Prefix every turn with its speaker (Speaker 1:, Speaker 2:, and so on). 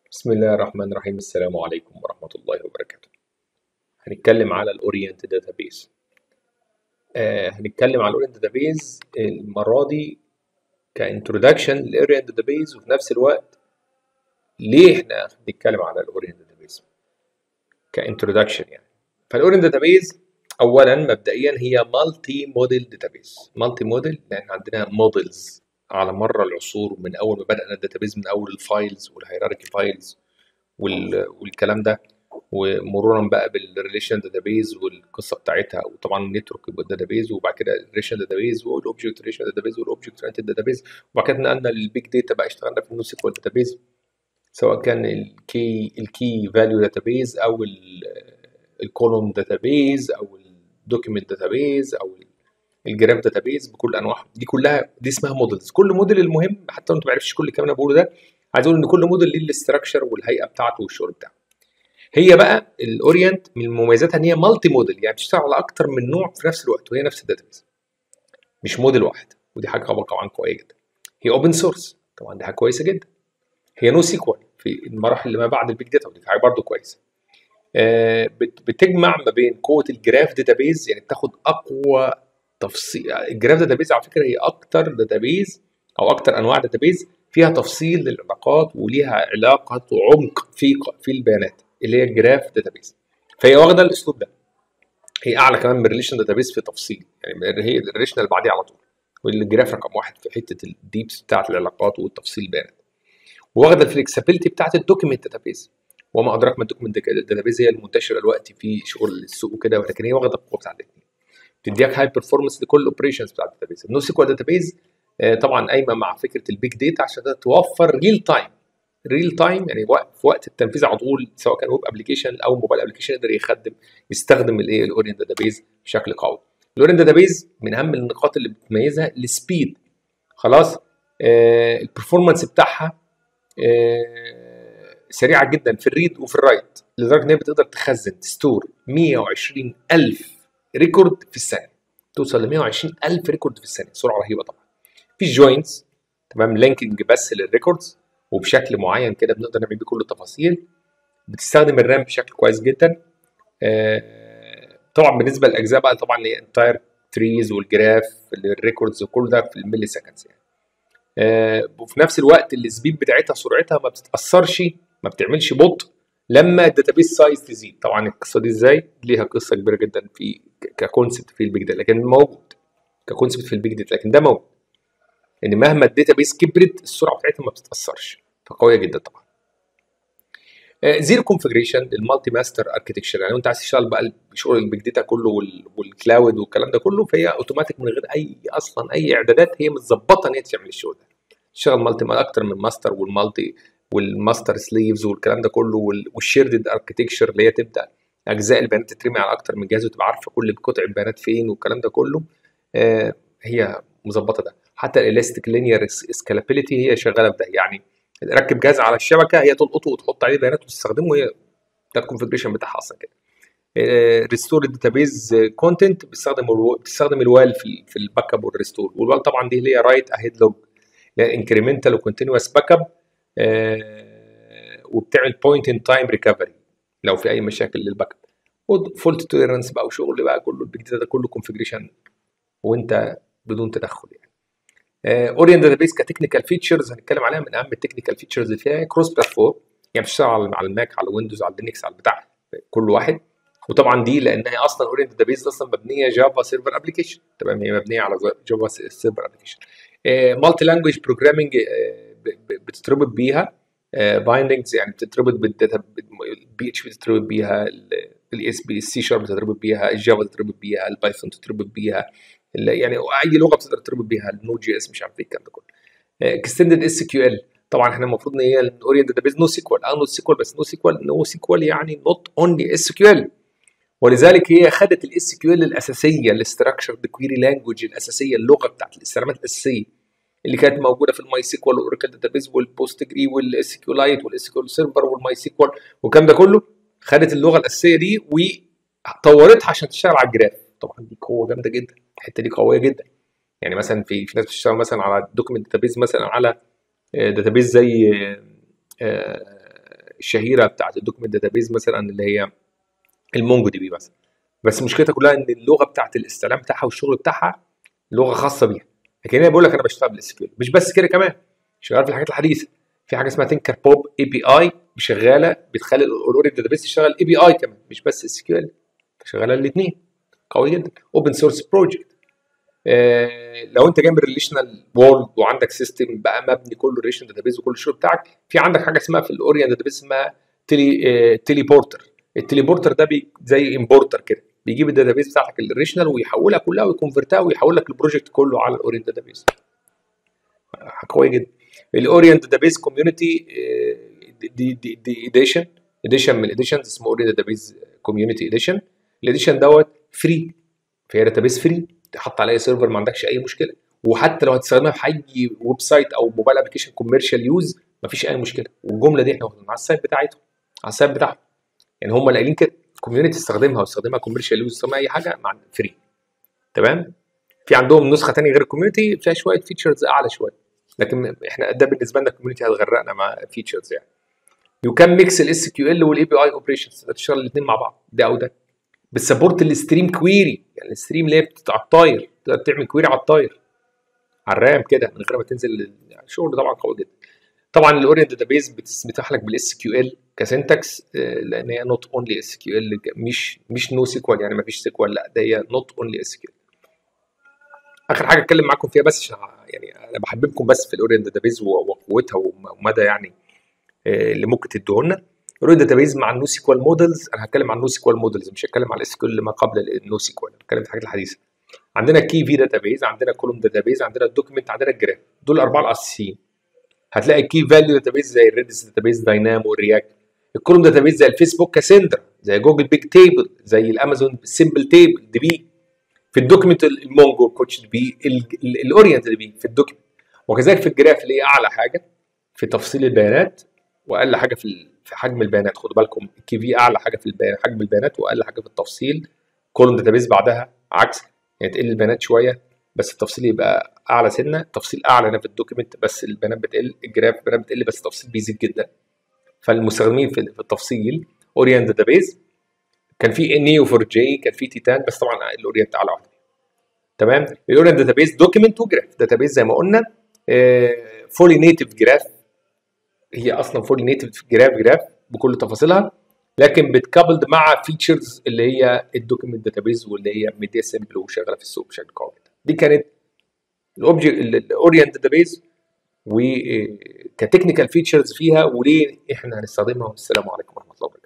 Speaker 1: بسم الله الرحمن الرحيم السلام عليكم ورحمة الله وبركاته هنتكلم على الأورينت داتابيز آه هنتكلم على الأورينت داتابيز المرة دي كانترودكشن للأورينت داتابيز وفي نفس الوقت ليه احنا بنتكلم على الأورينت داتابيز كانترودكشن يعني فالأورينت داتابيز أولا مبدئيا هي مالتي موديل داتابيز مالتي موديل لأن عندنا موديلز على مر العصور من اول ما بدانا الداتابيز من اول الفايلز والهيراركي فايلز والكلام ده ومرورا بقى بالريليشن داتابيز والقصه بتاعتها وطبعا النتورك داتابيز وبعد كده الريليشن داتابيز والاوبجكت ريليشن داتابيز والاوبجكت اورينتد داتابيز وبعد كده نقلنا للبيج داتا بقى اشتغلنا في النو سيكوال داتابيز سواء كان الكي الكي فاليو داتابيز او الكولوم داتابيز او الدوكيمنت داتابيز او الجراف داتابيز بكل انواعها دي كلها دي اسمها موديلز كل موديل المهم حتى لو انت ما عرفتش كل الكلام اللي انا بقوله ده عايز اقول ان كل موديل ليه الاستراكشر والهيئه بتاعته والشغل بتاعه هي بقى الاورينت من مميزاتها ان هي مالتي موديل يعني بتشتغل على اكتر من نوع في نفس الوقت وهي نفس الداتابيز مش موديل واحد ودي حاجه طبعا قويه جدا هي اوبن سورس طبعا دي حاجه كويسه جدا هي نو سيكوال في المراحل اللي ما بعد البيج داتا ودي حاجه برضه كويسه آه بتجمع ما بين قوه الجراف داتابيز يعني بتاخد اقوى تفصيل الجراف داتابيز على فكره هي اكتر داتابيز او اكتر انواع داتابيز فيها تفصيل للعلاقات وليها علاقه وعمق في في البيانات اللي هي الجراف داتابيز فهي واخده الاسلوب ده هي اعلى كمان من الريليشن داتابيز في تفصيل يعني هي الريليشن اللي بعديه على طول والجراف رقم واحد في حته الديبس بتاعت العلاقات والتفصيل البيانات واخده الفلكسبيليتي بتاعت الدوكيمنت داتابيز وما ادراك ما الدوكيمنت داتابيز هي المنتشره دلوقتي في شغل السوق وكده ولكن هي واخده القوه بتاعت الاثنين تديك هاي بيرفورمانس لكل الاوبريشنز بتاعت الداتابيز النو سيكوال داتابيز طبعا قايمه مع فكره البيج داتا عشان توفر ريل تايم ريل تايم يعني في وقت التنفيذ على طول سواء كان ويب ابلكيشن او موبايل ابلكيشن يقدر يخدم يستخدم الايه الاورينت داتابيز بشكل قوي الاورينت داتابيز من اهم النقاط اللي بتميزها السبيد خلاص آه البرفورمانس بتاعها آه سريعه جدا في الريد وفي الرايت لدرجه ان هي بتقدر تخزن تستور 120 الف ريكورد في الثانيه توصل ل 120 الف ريكورد في الثانيه سرعه رهيبه طبعا في جوينتس تمام لينكينج بس للريكوردز وبشكل معين كده بنقدر نعمل بيه كل التفاصيل بتستخدم الرام بشكل كويس جدا آه طبعا بالنسبه للاجزاء بقى طبعا الانتاير تريز والجراف الريكوردز وكل ده في الملي سكندز يعني آه وفي نفس الوقت السبيد بتاعتها سرعتها ما بتتاثرش ما بتعملش بطء لما الداتابيس سايز تزيد طبعا القصه دي ازاي ليها قصه كبيره جدا في ككونسبت في البيج داتا لكن موجود ككونسبت في البيج داتا لكن ده موجود ان مهما الداتابيس كبرت السرعه بتاعتها ما بتتاثرش فقويه جدا طبعا زيرو كونفجريشن المالتي ماستر اركتكشر يعني انت عايز تشتغل بقى بشغل البيج داتا كله والكلاود والكلام ده كله فهي اوتوماتيك من غير اي اصلا اي اعدادات هي متظبطه ان هي تعمل الشغل ده تشتغل مالتي اكتر من ماستر والمالتي والماستر سليفز والكلام ده كله والشيردد اركتكشر اللي هي تبدا اجزاء البيانات تترمي على اكتر من جهاز وتبقى عارفه كل قطع البيانات فين والكلام ده كله آه هي مظبطه ده حتى الالاستيك لينير سكالابيلتي هي شغاله بده يعني ركب جهاز على الشبكه هي تلقطه وتحط عليه بيانات وتستخدمه وهي ده الكونفجريشن بتاعها اصلا كده ريستور داتابيز كونتنت بتستخدم بتستخدم الوال في في الباك اب والريستور والوال طبعا دي اللي هي رايت اهيد لوج انكريمنتال وكونتينوس باك اب آه وبتعمل بوينت ان تايم ريكفري لو في اي مشاكل للباك اب فولت توليرنس بقى وشغل بقى كله البيج داتا ده كله كونفجريشن وانت بدون تدخل يعني اورينت داتابيس كتكنيكال فيتشرز هنتكلم عليها من اهم التكنيكال فيتشرز اللي فيها كروس بلاتفورم يعني بتشتغل على الماك على ويندوز على لينكس على البتاع كل واحد وطبعا دي لان هي اصلا اورينت داتابيس اصلا مبنيه جافا سيرفر ابلكيشن تمام هي مبنيه على جافا سيرفر ابلكيشن مالتي لانجوج بروجرامنج بتتربط بيها بايندنجز يعني بتتربط بالداتا البي اتش بي بتتربط بيها الاس بي السي شارب بتتربط بيها الجافا بتتربط بيها البايثون تتربط بيها يعني اي لغه بتقدر تربط بيها النود جي اس مش عارف ايه الكلام ده كله اكستندد اس كيو ال طبعا احنا المفروض ان هي الاورينت داتابيز نو سيكوال اه نو سيكوال بس نو سيكوال نو سيكوال يعني نوت اونلي اس كيو ال ولذلك هي خدت الاس كيو ال الاساسيه الاستراكشرد كويري لانجوج الاساسيه اللغه بتاعت الاستعلامات الاساسيه اللي كانت موجوده في الماي سيكوال والاوراكل داتابيز والبوست جري والاس كيو لايت والاس كيو سيرفر والماي سيكوال والكلام ده كله خدت اللغه الاساسيه دي وطورتها عشان تشتغل على الجراف طبعا دي قوه جامده جدا الحته دي قويه جدا يعني مثلا في في ناس بتشتغل مثلا على دوكيمنت داتابيز مثلا على داتابيز زي الشهيره بتاعت الدوكيمنت داتابيز مثلا اللي هي المونجو دي بي مثلا بس مشكلتها كلها ان اللغه بتاعت الاستعلام بتاعها والشغل بتاعها لغه خاصه بيها لكن انا بقول لك انا بشتغل بالاس كيو مش بس كده كمان شغال في الحاجات الحديثه في حاجه اسمها تنكر بوب اي بي اي شغاله بتخلي الاورينت داتابيس تشتغل اي بي اي كمان مش بس اس كيو ال شغاله الاثنين قوي جدا اوبن سورس بروجكت لو انت جاي من ريليشنال وورلد وعندك سيستم بقى مبني كله ريليشن داتابيز وكل الشغل بتاعك في عندك حاجه اسمها في الاورينت داتابيز اسمها تيلي تيلي بورتر التليبورتر ده بي زي امبورتر كده بيجيب الداتابيز بتاعتك الريشنال ويحولها كلها ويكونفرتها ويحول لك البروجكت كله على الاورينت داتابيز قوي جدا الاورينت داتابيز كوميونتي دي دي دي اديشن اديشن من الاديشنز اسمه اورينت داتابيز كوميونتي اديشن الاديشن دوت فري فهي داتابيز فري تحط عليها سيرفر ما عندكش اي مشكله وحتى لو هتستخدمها في اي ويب سايت او موبايل ابلكيشن كوميرشال يوز مفيش اي مشكله والجمله دي احنا واخدينها على السايت بتاعتهم على السايت بتاعهم يعني هم قايلين كده الكوميونتي تستخدمها وتستخدمها كوميرشال يوز تستخدمها اي حاجه مع فري تمام في عندهم نسخه ثانيه غير الكوميونتي فيها شويه فيتشرز اعلى شويه لكن احنا ده بالنسبه لنا الكوميونتي هتغرقنا مع فيتشرز يعني يو كان ميكس الاس كيو ال والاي بي اي اوبريشنز تشتغل الاثنين مع بعض ده او ده بتسبورت الستريم كويري يعني الستريم اللي هي على الطاير تقدر تعمل كويري على الطاير على الرام كده من غير ما تنزل الشغل طبعا قوي جدا طبعا الاورينت داتابيز بتسمح لك بالاس كيو ال كسنتكس لان هي نوت اونلي اس كيو ال مش مش نو سيكوال يعني ما فيش سيكوال لا ده هي نوت اونلي اس كيو اخر حاجه اتكلم معاكم فيها بس عشان يعني انا بحببكم بس في الاورينت داتابيز وقوتها ومدى يعني اللي ممكن تديه لنا الاورينت داتابيز مع النو سيكوال مودلز انا هتكلم عن النو سيكوال مودلز مش هتكلم على الاس كيو ما قبل النو سيكوال هتكلم في الحاجات الحديثه عندنا كي في داتابيز عندنا كولوم داتابيز عندنا الدوكيمنت عندنا الجراف دول الاربعه الاساسيين هتلاقي الكي فاليو داتابيز زي الريدس داتابيز داينامو رياكت الكولوم داتابيز زي الفيسبوك كاسندرا زي جوجل بيج تيبل زي الامازون سمبل تيبل دي بي في الدوكيمنت المونجو كوتش دي بي الاورينت دي بي في الدوكيمنت وكذلك في الجراف اللي هي اعلى حاجه في تفصيل البيانات واقل حاجه في في حجم البيانات خدوا بالكم الكي في اعلى حاجه في البيانات حجم البيانات واقل حاجه في التفصيل كولوم داتابيز بعدها عكس يعني تقل البيانات شويه بس التفصيل يبقى اعلى سنه تفصيل اعلى هنا في الدوكيمنت بس البيانات بتقل الجراف البيانات بتقل بس التفصيل بيزيد جدا فالمستخدمين في التفصيل اورينت داتابيز كان في نيو فور جي كان في تيتان بس طبعا الاورينت اعلى واحده تمام الاورينت داتابيز دوكيمنت وجراف داتابيز زي ما قلنا فولي نيتف جراف هي اصلا فولي نيتف جراف جراف بكل تفاصيلها لكن بتكابلد مع فيتشرز اللي هي الدوكيمنت داتابيز واللي هي ميديا سمبل وشغاله في السوق بشكل قوي دي كانت الاوبجكت الاورينت داتابيز وكتكنيكال فيتشرز فيها وليه احنا هنستخدمها والسلام عليكم ورحمه الله وبركاته